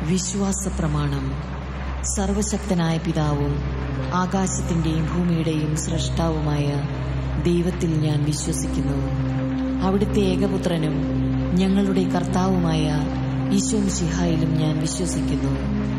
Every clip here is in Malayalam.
വിശ്വാസ പ്രമാണം സർവശക്തനായ പിതാവും ആകാശത്തിന്റെയും ഭൂമിയുടെയും സൃഷ്ടാവുമായ ദൈവത്തിൽ ഞാൻ വിശ്വസിക്കുന്നു അവിടുത്തെ ഏകപുത്രനും ഞങ്ങളുടെ കർത്താവുമായ ഈശോമിശിഹായിലും ഞാൻ വിശ്വസിക്കുന്നു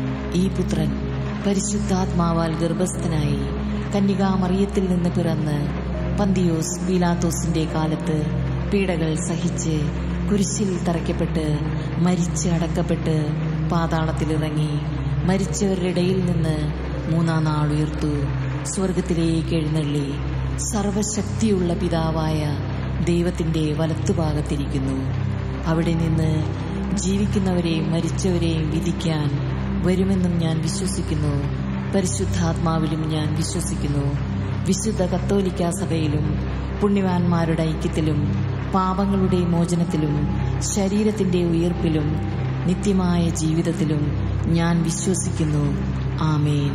ഈ പുത്രൻ പരിശുദ്ധാത്മാവാൽ ഗർഭസ്ഥനായി കന്യകാമറിയത്തിൽ നിന്ന് പിറന്ന് പന്തിയോസ് പീലാത്തോസിന്റെ കാലത്ത് പീഡകൾ സഹിച്ച് കുരിശിൽ തറയ്ക്കപ്പെട്ട് മരിച്ച് അടക്കപ്പെട്ട് പാതാളത്തിലിറങ്ങി മരിച്ചവരുടെ ഇടയിൽ നിന്ന് മൂന്നാം നാൾ ഉയർത്തു സ്വർഗത്തിലേക്ക് എഴുന്നള്ളി സർവശക്തിയുള്ള പിതാവായ ദൈവത്തിന്റെ വലത്തുഭാഗത്തിരിക്കുന്നു അവിടെ നിന്ന് ജീവിക്കുന്നവരെയും മരിച്ചവരെയും വിധിക്കാൻ വരുമെന്നും ഞാൻ വിശ്വസിക്കുന്നു പരിശുദ്ധാത്മാവിലും ഞാൻ വിശ്വസിക്കുന്നു വിശുദ്ധ കത്തോലിക്ക സഭയിലും പുണ്യവാന്മാരുടെ ഐക്യത്തിലും പാപങ്ങളുടെ മോചനത്തിലും ശരീരത്തിന്റെ ഉയർപ്പിലും നിത്യമായ ജീവിതത്തിലും ഞാൻ വിശ്വസിക്കുന്നു ആമേൻ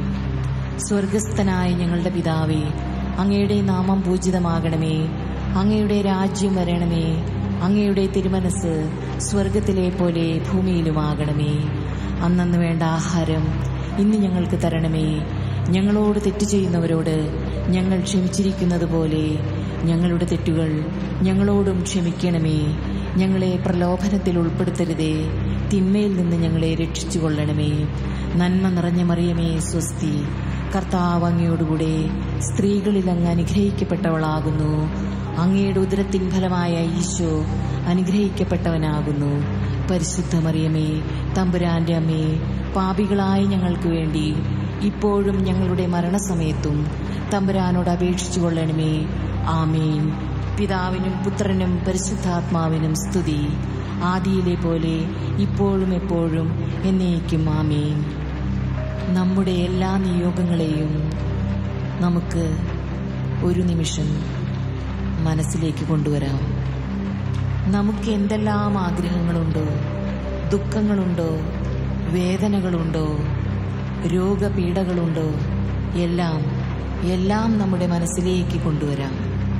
സ്വർഗസ്ഥനായ ഞങ്ങളുടെ പിതാവേ അങ്ങയുടെ നാമം പൂജിതമാകണമേ അങ്ങയുടെ രാജ്യം വരണമേ അങ്ങയുടെ തിരുമനസ് സ്വർഗത്തിലെ പോലെ ഭൂമിയിലുമാകണമേ അന്നന്ന് വേണ്ട ആഹാരം ഇന്ന് ഞങ്ങൾക്ക് തരണമേ ഞങ്ങളോട് തെറ്റ് ചെയ്യുന്നവരോട് ഞങ്ങൾ ക്ഷമിച്ചിരിക്കുന്നത് പോലെ ഞങ്ങളുടെ തെറ്റുകൾ ഞങ്ങളോടും ക്ഷമിക്കണമേ ഞങ്ങളെ പ്രലോഭനത്തിൽ ഉൾപ്പെടുത്തരുതേ തിന്മയിൽ നിന്ന് ഞങ്ങളെ രക്ഷിച്ചുകൊള്ളണമേ നന്മ നിറഞ്ഞ മറിയമേ സ്വസ്തി കർത്താവ് അങ്ങയോടുകൂടെ സ്ത്രീകളിൽ അങ്ങ് അനുഗ്രഹിക്കപ്പെട്ടവളാകുന്നു അങ്ങയുടെ ഉദരത്തിൻ ഫലമായ ഈശോ അനുഗ്രഹിക്കപ്പെട്ടവനാകുന്നു പരിശുദ്ധ മറിയമേ തമ്പുരാന്റെ അമ്മേ പാപികളായ ഞങ്ങൾക്ക് വേണ്ടി ഇപ്പോഴും ഞങ്ങളുടെ മരണസമയത്തും തമ്പുരാനോട് അപേക്ഷിച്ചു കൊള്ളണമേ ആമേൻ പിതാവിനും പുത്രനും പരിശുദ്ധാത്മാവിനും സ്തുതി ആദിയിലെ പോലെ ഇപ്പോഴും എപ്പോഴും എന്നേക്കും ആമേൻ നമ്മുടെ എല്ലാ നിയോഗങ്ങളെയും നമുക്ക് ഒരു നിമിഷം മനസ്സിലേക്ക് കൊണ്ടുവരാം നമുക്ക് എന്തെല്ലാം ആഗ്രഹങ്ങളുണ്ടോ ദുഃഖങ്ങളുണ്ടോ വേദനകളുണ്ടോ രോഗപീഠകളുണ്ടോ എല്ലാം എല്ലാം നമ്മുടെ മനസ്സിലേക്ക് കൊണ്ടുവരാം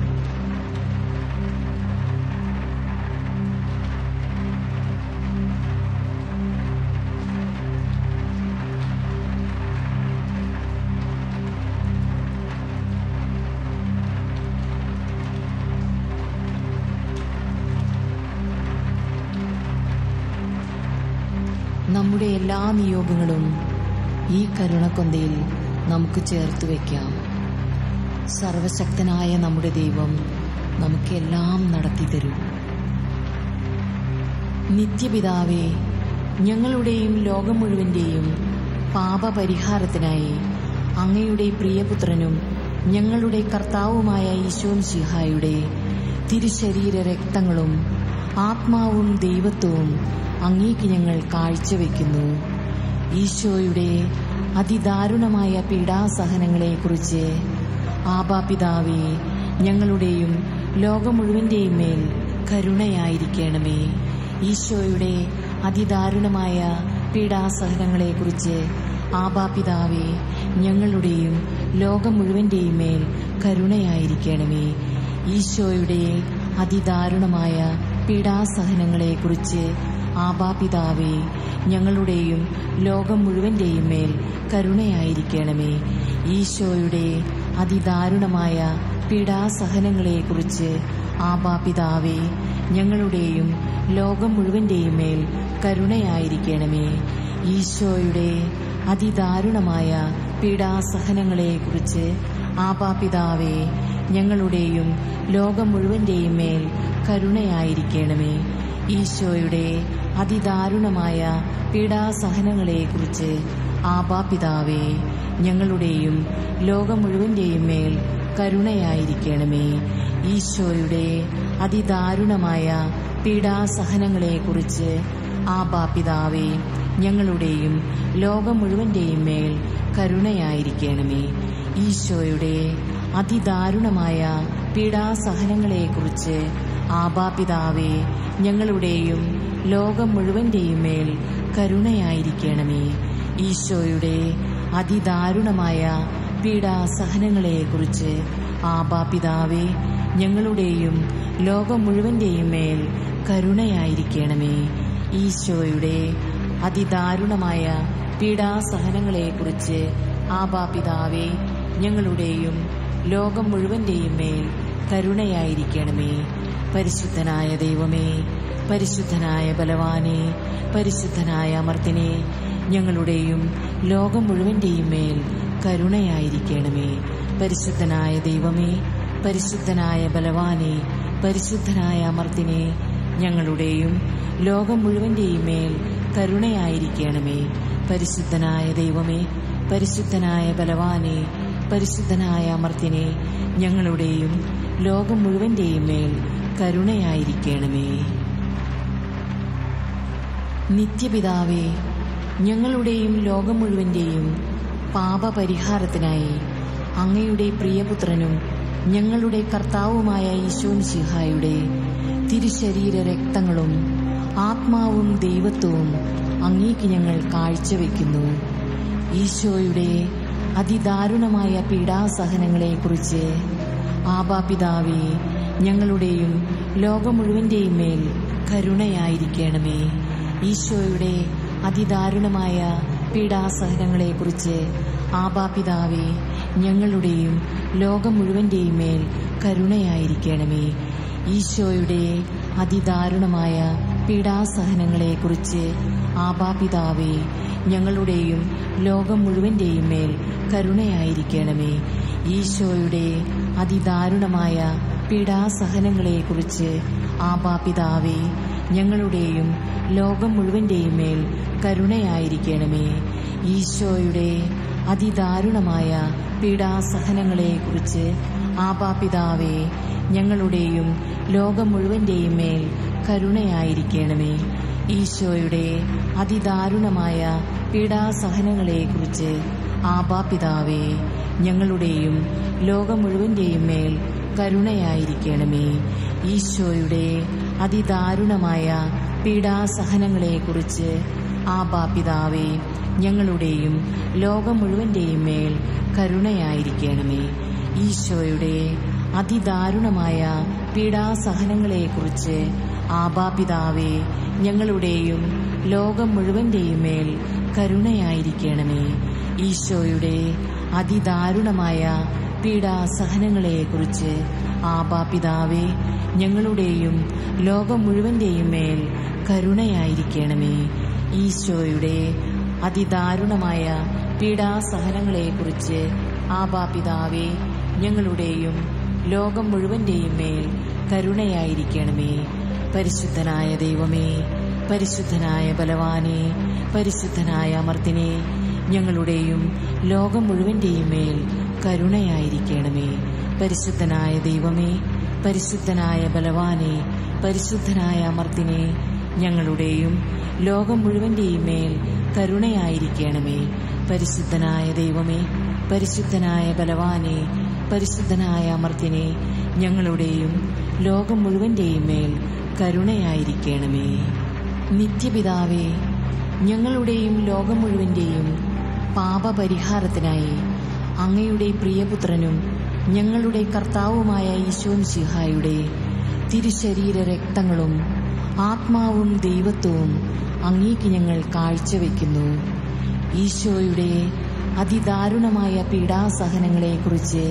നമ്മുടെ എല്ലാ നിയോഗങ്ങളും ഈ കരുണക്കൊന്തയിൽ നമുക്ക് ചേർത്ത് വയ്ക്കാം സർവശക്തനായ നമ്മുടെ ദൈവം നമുക്കെല്ലാം നടത്തി തരും നിത്യപിതാവേ ഞങ്ങളുടെയും ലോകം മുഴുവന്റെയും പാപപരിഹാരത്തിനായി അങ്ങയുടെ പ്രിയപുത്രനും ഞങ്ങളുടെ കർത്താവുമായ ഈശോൻ ശിഹായുടെ തിരുശരീര രക്തങ്ങളും ആത്മാവും ദൈവത്വവും അങ്ങേക്ക് ഞങ്ങൾ കാഴ്ചവെക്കുന്നു ഈശോയുടെ അതിദാരുണമായ പീഡാസഹനങ്ങളെക്കുറിച്ച് ആബാപിതാവേ ഞങ്ങളുടെയും ലോകം മുഴുവന്റെയും മേൽ കരുണയായിരിക്കണമേ ഈശോയുടെ അതിദാരുണമായ പീഡാസഹനങ്ങളെക്കുറിച്ച് ആബാപിതാവേ ഞങ്ങളുടെയും ലോകം മുഴുവന്റെയും മേൽ കരുണയായിരിക്കണമേ ഈശോയുടെ അതിദാരുണമായ പീഡാസഹനങ്ങളെക്കുറിച്ച് ആബാപിതാവേ ഞങ്ങളുടെയും ലോകം മുഴുവന്റെയും മേൽ കരുണയായിരിക്കണമേ ഈശോയുടെ അതിദാരുണമായ പീഡാസഹനങ്ങളെക്കുറിച്ച് ആബാപിതാവേ ഞങ്ങളുടെയും ലോകം മുഴുവന്റെയും മേൽ കരുണയായിരിക്കണമേ ഈശോയുടെ അതിദാരുണമായ പീഡാസഹനങ്ങളെക്കുറിച്ച് ആബാപിതാവേ ഞങ്ങളുടെയും ലോകം മുഴുവന്റെയും മേൽ കരുണയായിരിക്കണമേ ഈശോയുടെ അതിദാരുണമായ പീഡാസഹനങ്ങളെക്കുറിച്ച് ആബാപിതാവേ ഞങ്ങളുടെയും ലോകം മുഴുവന്റെയും മേൽ കരുണയായിരിക്കണമേ ഈശോയുടെ അതിദാരുണമായ പീഡാസഹനങ്ങളെക്കുറിച്ച് ആബാപിതാവേ ഞങ്ങളുടെയും ലോകം മുഴുവന്റെയും മേൽ കരുണയായിരിക്കണമേ ഈശോയുടെ അതിദാരുണമായ പീഡാസഹനങ്ങളെക്കുറിച്ച് ആബാപിതാവേ ഞങ്ങളുടെയും ലോകം മുഴുവന്റെയും മേൽ കരുണയായിരിക്കണമേ ഈശോയുടെ അതിദാരുണമായ പീഡാസഹനങ്ങളെക്കുറിച്ച് ആബാപിതാവേ ഞങ്ങളുടെയും ലോകം മുഴുവന്റെയും മേൽ കരുണയായിരിക്കണമേ ഈശോയുടെ അതിദാരുണമായ പീഡാസഹനങ്ങളെക്കുറിച്ച് ആബാപിതാവേ ഞങ്ങളുടെയും ലോകം മുഴുവന്റെയും മേൽ കരുണയായിരിക്കണമേ പരിശുദ്ധനായ ദൈവമേ പരിശുദ്ധനായ ബലവാനെ പരിശുദ്ധനായ അമർത്തിനെ ഞങ്ങളുടെയും ലോകം മുഴുവന്റെയും മേൽ കരുണയായിരിക്കണമേ പരിശുദ്ധനായ ദൈവമേ പരിശുദ്ധനായ ബലവാനെ പരിശുദ്ധനായ അമർത്തിനെ ഞങ്ങളുടെയും ലോകം മുഴുവന്റെയും മേൽ കരുണയായിരിക്കണമേ പരിശുദ്ധനായ ദൈവമേ പരിശുദ്ധനായ ബലവാനെ പരിശുദ്ധനായ അമർത്തിനെ ഞങ്ങളുടെയും ലോകം മുഴുവന്റെയും മേൽ കരുണയായിരിക്കണമേ നിത്യപിതാവേ ഞങ്ങളുടെയും ലോകം മുഴുവന്റെയും പാപപരിഹാരത്തിനായി അങ്ങയുടെ പ്രിയപുത്രനും ഞങ്ങളുടെ കർത്താവുമായ ഈശോൻസിഹായുടെ തിരുശരീര രക്തങ്ങളും ആത്മാവും ദൈവത്വവും അങ്ങേക്ക് ഞങ്ങൾ കാഴ്ചവെക്കുന്നു ഈശോയുടെ അതിദാരുണമായ പീഡാസഹനങ്ങളെക്കുറിച്ച് ആബാപിതാവേ ഞങ്ങളുടെയും ലോകം മുഴുവന്റെയും മേൽ കരുണയായിരിക്കണമേ ഈശോയുടെ അതിദാരുണമായ പീഡാസഹനങ്ങളെക്കുറിച്ച് ആബാപിതാവേ ഞങ്ങളുടെയും ലോകം മുഴുവന്റെയും മേൽ കരുണയായിരിക്കണമേ ഈശോയുടെ അതിദാരുണമായ പീഡാസഹനങ്ങളെക്കുറിച്ച് ആബാപിതാവേ ഞങ്ങളുടെയും ലോകം മുഴുവന്റെയും മേൽ കരുണയായിരിക്കണമേ ഈശോയുടെ അതിദാരുണമായ പീഡാസഹനങ്ങളെക്കുറിച്ച് ആബാപിതാവേ ഞങ്ങളുടെയും ലോകം മുഴുവന്റെയും മേൽ കരുണയായിരിക്കണമേ ഈശോയുടെ അതിദാരുണമായ പീഡാസഹനങ്ങളെക്കുറിച്ച് ആബാപിതാവേ ഞങ്ങളുടെയും ലോകം മുഴുവന്റെയും മേൽ കരുണയായിരിക്കണമേ ഈശോയുടെ അതിദാരുണമായ പീഡാസഹനങ്ങളെക്കുറിച്ച് ആബാപിതാവേ ഞങ്ങളുടെയും ലോകം മുഴുവന്റെയും മേൽ കരുണയായിരിക്കണമേ ഈശോയുടെ അതിദാരുണമായ പീഡാസഹനങ്ങളെക്കുറിച്ച് ആബാപിതാവേ ഞങ്ങളുടെയും ലോകം മുഴുവന്റെയും മേൽ കരുണയായിരിക്കണമേ ഈശോയുടെ അതിദാരുണമായ പീഡാസഹനങ്ങളെക്കുറിച്ച് ആബാപിതാവേ ഞങ്ങളുടെയും ലോകം മുഴുവന്റെയും മേൽ കരുണയായിരിക്കണമേ ഈശോയുടെ അതിദാരുണമായ പീഡാസഹനങ്ങളെക്കുറിച്ച് ആബാപിതാവേ ഞങ്ങളുടെയും ലോകം മുഴുവന്റെയും മേൽ കരുണയായിരിക്കണമേ ഈശോയുടെ അതിദാരുണമായ പീഡാസഹനങ്ങളെക്കുറിച്ച് ആബാപിതാവേ ഞങ്ങളുടെയും ലോകം മുഴുവന്റെയും മേൽ കരുണയായിരിക്കണമേ പരിശുദ്ധനായ ദൈവമേ പരിശുദ്ധനായ ബലവാനെ പരിശുദ്ധനായ അമർത്തിനെ ഞങ്ങളുടെയും ലോകം മുഴുവന്റെയും മേൽ കരുണയായിരിക്കണമേ പരിശുദ്ധനായ ദൈവമേ പരിശുദ്ധനായ ബലവാനെ പരിശുദ്ധനായ അമർത്തിനെ ഞങ്ങളുടെയും ലോകം മുഴുവന്റെയും മേൽ കരുണയായിരിക്കണമേ പരിശുദ്ധനായ ദൈവമേ പരിശുദ്ധനായ ബലവാനെ പരിശുദ്ധനായ അമർത്തിനെ ഞങ്ങളുടെയും ലോകം മുഴുവന്റെയും മേൽ കരുണയായിരിക്കണമേ നിത്യപിതാവേ ഞങ്ങളുടെയും ലോകം മുഴുവന്റെയും പാപപരിഹാരത്തിനായി അങ്ങയുടെ പ്രിയപുത്രനും ഞങ്ങളുടെ കർത്താവുമായ ഈശോൻ സിഹായുടെ തിരുശരീര രക്തങ്ങളും ആത്മാവും ദൈവത്വവും അങ്ങേക്ക് ഞങ്ങൾ കാഴ്ചവെക്കുന്നു ഈശോയുടെ അതിദാരുണമായ പീഡാസഹനങ്ങളെക്കുറിച്ച്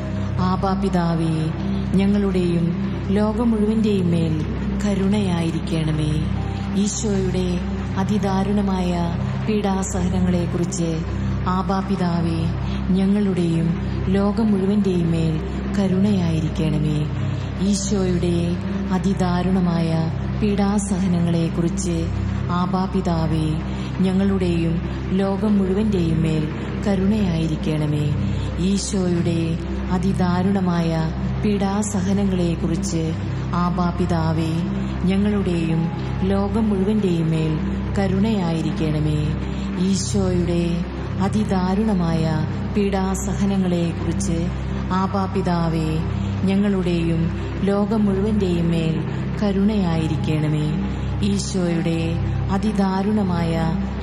ആബാപിതാവേ ഞങ്ങളുടെയും ലോകം മുഴുവന്റെയും മേൽ കരുണയായിരിക്കണമേ ഈശോയുടെ അതിദാരുണമായ പീഡാസഹനങ്ങളെക്കുറിച്ച് ആബാപിതാവേ ഞങ്ങളുടെയും ലോകം മുഴുവന്റെയും മേൽ കരുണയായിരിക്കണമേ ഈശോയുടെ അതിദാരുണമായ പീഡാസഹനങ്ങളെക്കുറിച്ച് ആബാപിതാവേ ഞങ്ങളുടെയും ലോകം മുഴുവന്റെയും മേൽ കരുണയായിരിക്കണമേ ഈശോയുടെ അതിദാരുണമായ പീഡാസഹനങ്ങളെക്കുറിച്ച് ആബാപിതാവേ ഞങ്ങളുടെയും ലോകം മുഴുവന്റെയും മേൽ കരുണയായിരിക്കണമേ ഈശോയുടെ അതിദാരുണമായ പീഡാസഹനങ്ങളെക്കുറിച്ച് ആബാപിതാവേ ഞങ്ങളുടെയും ലോകം മുഴുവന്റെയും മേൽ കരുണയായിരിക്കണമേ ഈശോയുടെ അതിദാരുണമായ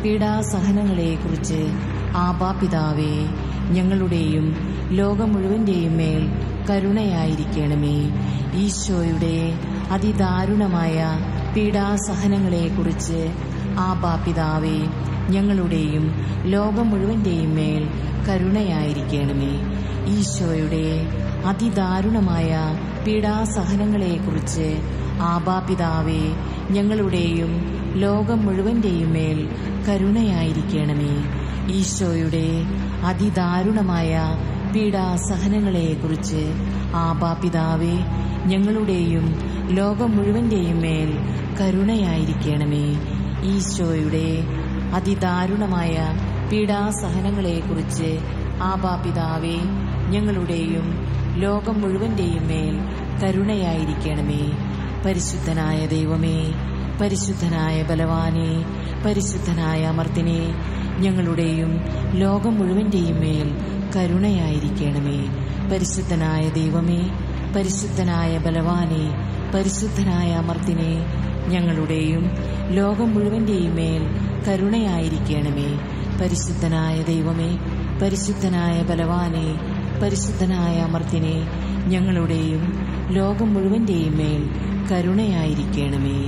പീഡാസഹനങ്ങളെക്കുറിച്ച് ആബാപിതാവേ ഞങ്ങളുടെയും ലോകം മുഴുവന്റെയും മേൽ കരുണയായിരിക്കണമേ ഈശോയുടെ അതിദാരുണമായ പീഡാസഹനങ്ങളെക്കുറിച്ച് ആബാ പിതാവേ ഞങ്ങളുടെയും ലോകം മുഴുവന്റെയും മേൽ കരുണയായിരിക്കണമേ ഈശോയുടെ അതിദാരുണമായ പീഡാസഹനങ്ങളെക്കുറിച്ച് ആബാ പിതാവേ ഞങ്ങളുടെയും ലോകം മുഴുവന്റെയും മേൽ കരുണയായിരിക്കണമേ ഈശോയുടെ അതിദാരുണമായ പീഡാസഹനങ്ങളെക്കുറിച്ച് ആബാ പിതാവേ ഞങ്ങളുടെയും ലോകം മുഴുവന്റെയും മേൽ കരുണയായിരിക്കണമേ ഈശോയുടെ അതിദാരുണമായ പീഡാസഹനങ്ങളെക്കുറിച്ച് ആബാ പിതാവേ ഞങ്ങളുടെയും ലോകം മുഴുവന്റെയും മേൽ കരുണയായിരിക്കണമേ പരിശുദ്ധനായ ദൈവമേ പരിശുദ്ധനായ ബലവാനെ പരിശുദ്ധനായ അമർത്തിനെ ഞങ്ങളുടെയും ലോകം മുഴുവന്റെയും മേൽ കരുണയായിരിക്കണമേ പരിശുദ്ധനായ ദൈവമേ പരിശുദ്ധനായ ബലവാനെ പരിശുദ്ധനായ അമർത്തിനെ ഞങ്ങളുടെയും ലോകം മുഴുവന്റെയും മേൽ കരുണയായിരിക്കണമേ പരിശുദ്ധനായ ദൈവമേ പരിശുദ്ധനായ ബലവാനെ പരിശുദ്ധനായ അമർത്തിനെ ഞങ്ങളുടെയും ലോകം മുഴുവന്റെയും മേൽ കരുണയായിരിക്കണമേ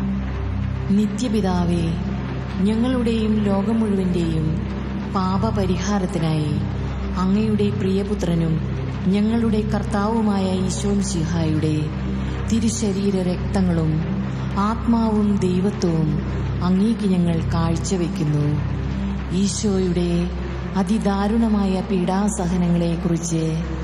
നിത്യപിതാവേ ഞങ്ങളുടെയും ലോകം മുഴുവന്റെയും പാപപരിഹാരത്തിനായി അങ്ങയുടെ പ്രിയപുത്രനും ഞങ്ങളുടെ കർത്താവുമായ ഈശോം സിഹായുടെ തിരുശരീര രക്തങ്ങളും ആത്മാവും ദൈവത്വവും അങ്ങേക്ക് ഞങ്ങൾ കാഴ്ചവെക്കുന്നു ഈശോയുടെ അതിദാരുണമായ പീഡാസഹനങ്ങളെക്കുറിച്ച്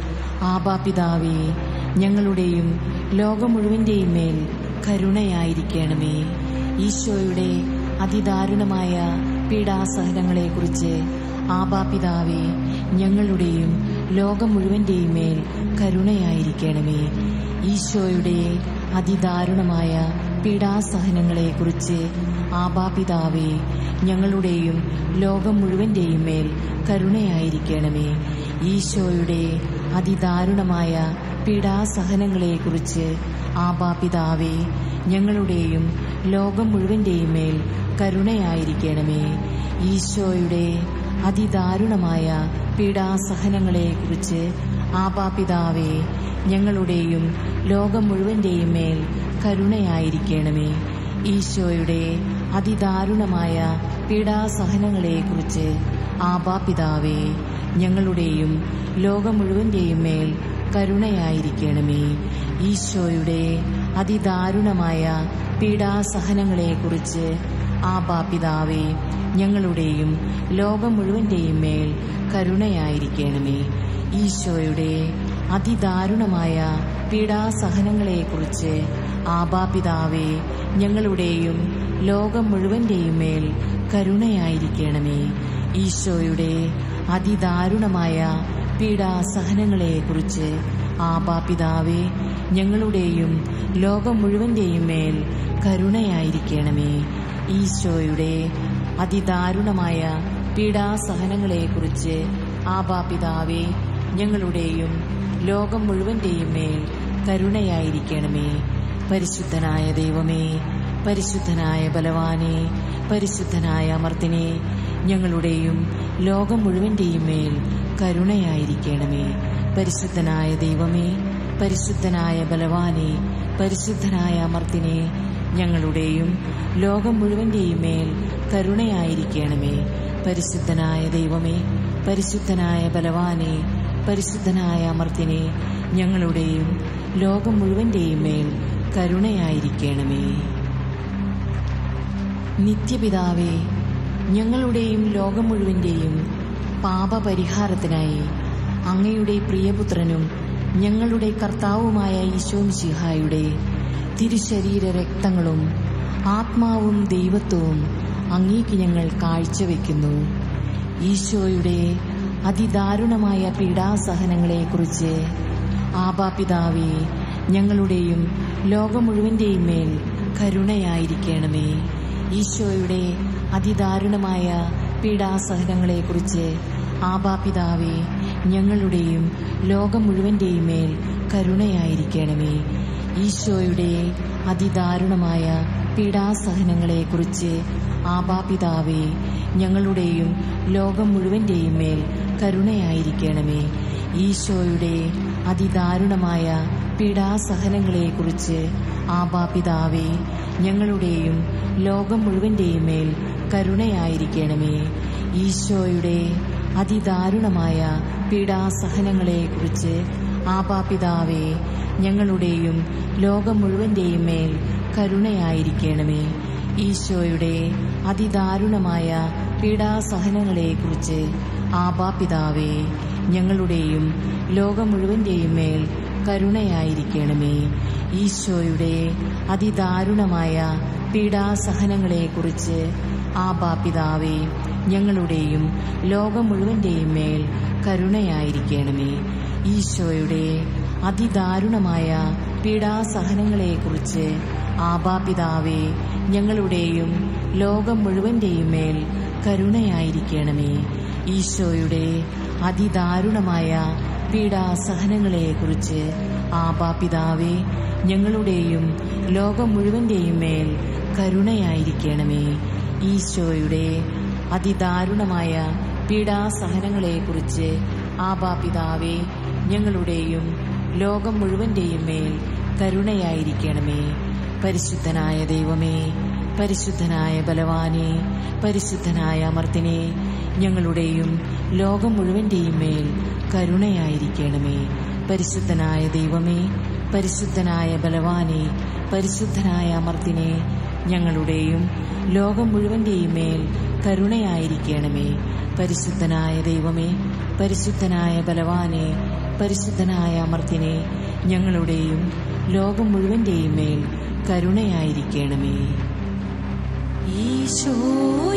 ആബാപിതാവേ ഞങ്ങളുടെയും ലോകം മുഴുവന്റെയും മേൽ കരുണയായിരിക്കണമേ ഈശോയുടെ അതിദാരുണമായ പീഡാസഹനങ്ങളെക്കുറിച്ച് ആബാപിതാവേ ഞങ്ങളുടെയും ലോകം മുഴുവന്റെയും മേൽ കരുണയായിരിക്കണമേ ഈശോയുടെ അതിദാരുണമായ പീഡാസഹനങ്ങളെക്കുറിച്ച് ആബാപിതാവേ ഞങ്ങളുടെയും ലോകം മുഴുവന്റെയും മേൽ കരുണയായിരിക്കണമേ ഈശോയുടെ അതിദാരുണമായ പീഡാസഹനങ്ങളെക്കുറിച്ച് ആബാപിതാവേ ഞങ്ങളുടെയും ലോകം മുഴുവന്റെയും മേൽ കരുണയായിരിക്കണമേ ഈശോയുടെ അതിദാരുണമായ പീഡാസഹനങ്ങളെക്കുറിച്ച് ആബാപിതാവേ ഞങ്ങളുടെയും ലോകം മുഴുവന്റെയും മേൽ കരുണയായിരിക്കണമേ ഈശോയുടെ അതിദാരുണമായ പീഡാസഹനങ്ങളെക്കുറിച്ച് ആബാപിതാവേ ഞങ്ങളുടെയും ലോകം മുഴുവന്റെയും മേൽ കരുണയായിരിക്കണമേ ഈശോയുടെ അതിദാരുണമായ പീഡാസഹനങ്ങളെക്കുറിച്ച് ആബാപിതാവേ ഞങ്ങളുടെയും ലോകം മുഴുവന്റെയും മേൽ കരുണയായിരിക്കണമേ ഈശോയുടെ അതിദാരുണമായ പീഡാസഹനങ്ങളെക്കുറിച്ച് ആബാപിതാവേ ഞങ്ങളുടെയും ലോകം മുഴുവന്റെയും മേൽ കരുണയായിരിക്കണമേ ഈശോയുടെ അതിദാരുണമായ പീഡാസഹനങ്ങളെക്കുറിച്ച് ആബാപിതാവേ ഞങ്ങളുടെയും ലോകം മുഴുവന്റെയും മേൽ കരുണയായിരിക്കണമേ ഈശോയുടെ അതിദാരുണമായ പീഡാസഹനങ്ങളെക്കുറിച്ച് ആബാപിതാവേ ഞങ്ങളുടെയും ലോകം മുഴുവന്റെയും മേൽ കരുണയായിരിക്കണമേ പരിശുദ്ധനായ ദൈവമേ പരിശുദ്ധനായ ബലവാനെ പരിശുദ്ധനായ അമർത്തിനെ ഞങ്ങളുടെയും ലോകം മുഴുവന്റെയും മേൽ കരുണയായിരിക്കണമേ പരിശുദ്ധനായ ദൈവമേ പരിശുദ്ധനായ ബലവാനെ പരിശുദ്ധനായ അമർത്തിനെ ഞങ്ങളുടെയും ലോകം മുഴുവന്റെയും മേൽ കരുണയായിരിക്കണമേ പരിശുദ്ധനായ ദൈവമേ പരിശുദ്ധനായ ബലവാനെ പരിശുദ്ധനായ അമർത്തിനെ ഞങ്ങളുടെയും ലോകം മുഴുവന്റെയും മേൽ കരുണയായിരിക്കണമേ നിത്യപിതാവേ ഞങ്ങളുടെയും ലോകം മുഴുവന്റെയും പാപപരിഹാരത്തിനായി അങ്ങയുടെ പ്രിയപുത്രനും ഞങ്ങളുടെ കർത്താവുമായ ഈശോം സിഹായുടെ തിരുശരീര രക്തങ്ങളും ആത്മാവും ദൈവത്വവും അങ്ങേക്ക് ഞങ്ങൾ കാഴ്ചവെക്കുന്നു ഈശോയുടെ അതിദാരുണമായ പീഡാസഹനങ്ങളെക്കുറിച്ച് ആബാപിതാവേ ഞങ്ങളുടെയും ലോകം മുഴുവന്റെയും മേൽ കരുണയായിരിക്കണമേ ഈശോയുടെ അതിദാരുണമായ പീഡാസഹനങ്ങളെക്കുറിച്ച് ആബാപിതാവേ ഞങ്ങളുടെയും ലോകം മുഴുവന്റെയും മേൽ കരുണയായിരിക്കണമേ ഈശോയുടെ അതിദാരുണമായ പീഡാസഹനങ്ങളെക്കുറിച്ച് ആബാപിതാവേ ഞങ്ങളുടെയും ലോകം മുഴുവന്റെയും മേൽ കരുണയായിരിക്കണമേ ഈശോയുടെ അതിദാരുണമായ പീഡാസഹനങ്ങളെക്കുറിച്ച് ആബാപിതാവേ ഞങ്ങളുടെയും ലോകം മുഴുവന്റെയും മേൽ കരുണയായിരിക്കണമേ ഈശോയുടെ അതിദാരുണമായ പീഡാസഹനങ്ങളെക്കുറിച്ച് ആപാപിതാവേ ഞങ്ങളുടെയും ലോകം മുഴുവന്റെയും മേൽ കരുണയായിരിക്കണമേ ഈശോയുടെ അതിദാരുണമായ പീഡാസഹനങ്ങളെക്കുറിച്ച് ആപാപിതാവേ ഞങ്ങളുടെയും ലോകം മുഴുവന്റെയും മേൽ കരുണയായിരിക്കണമേ ഈശോയുടെ അതിദാരുണമായ പീഡാസഹനങ്ങളെക്കുറിച്ച് ആപാപിതാവേ ഞങ്ങളുടെയും ലോകം മുഴുവന്റെയും മേൽ കരുണയായിരിക്കണമേ ഈശോയുടെ അതിദാരുണമായ പീഡാസഹനങ്ങളെക്കുറിച്ച് ആപാപിതാവേ ഞങ്ങളുടെയും ലോകം മുഴുവന്റെയും മേൽ കരുണയായിരിക്കണമേ ഈശോയുടെ അതിദാരുണമായ പീഡാസഹനങ്ങളെക്കുറിച്ച് ആപാപിതാവേ ഞങ്ങളുടെയും ലോകം മുഴുവന്റെയും മേൽ കരുണയായിരിക്കണമേ ഈശോയുടെ അതിദാരുണമായ പീഡാസഹനങ്ങളെക്കുറിച്ച് ആപാപിതാവേ ഞങ്ങളുടെയും ലോകം മുഴുവന്റെയും മേൽ കരുണയായിരിക്കണമേ പരിശുദ്ധനായ ദൈവമേ പരിശുദ്ധനായ ബലവാനെ പരിശുദ്ധനായ അമർത്തിനെ ഞങ്ങളുടെയും ലോകം മുഴുവന്റെയും മേൽ കരുണയായിരിക്കണമേ പരിശുദ്ധനായ ദൈവമേ പരിശുദ്ധനായ ബലവാനെ പരിശുദ്ധനായ അമർത്തിനെ ഞങ്ങളുടെയും ലോകം മുഴുവന്റെയും മേൽ കരുണയായിരിക്കണമേ പരിശുദ്ധനായ ദൈവമേ പരിശുദ്ധനായ ബലവാനെ പരിശുദ്ധനായ അമർത്തിനെ ഞങ്ങളുടെയും ലോകം മുഴുവന്റെയും മേൽ കരുണയായിരിക്കണമേ ഈശോ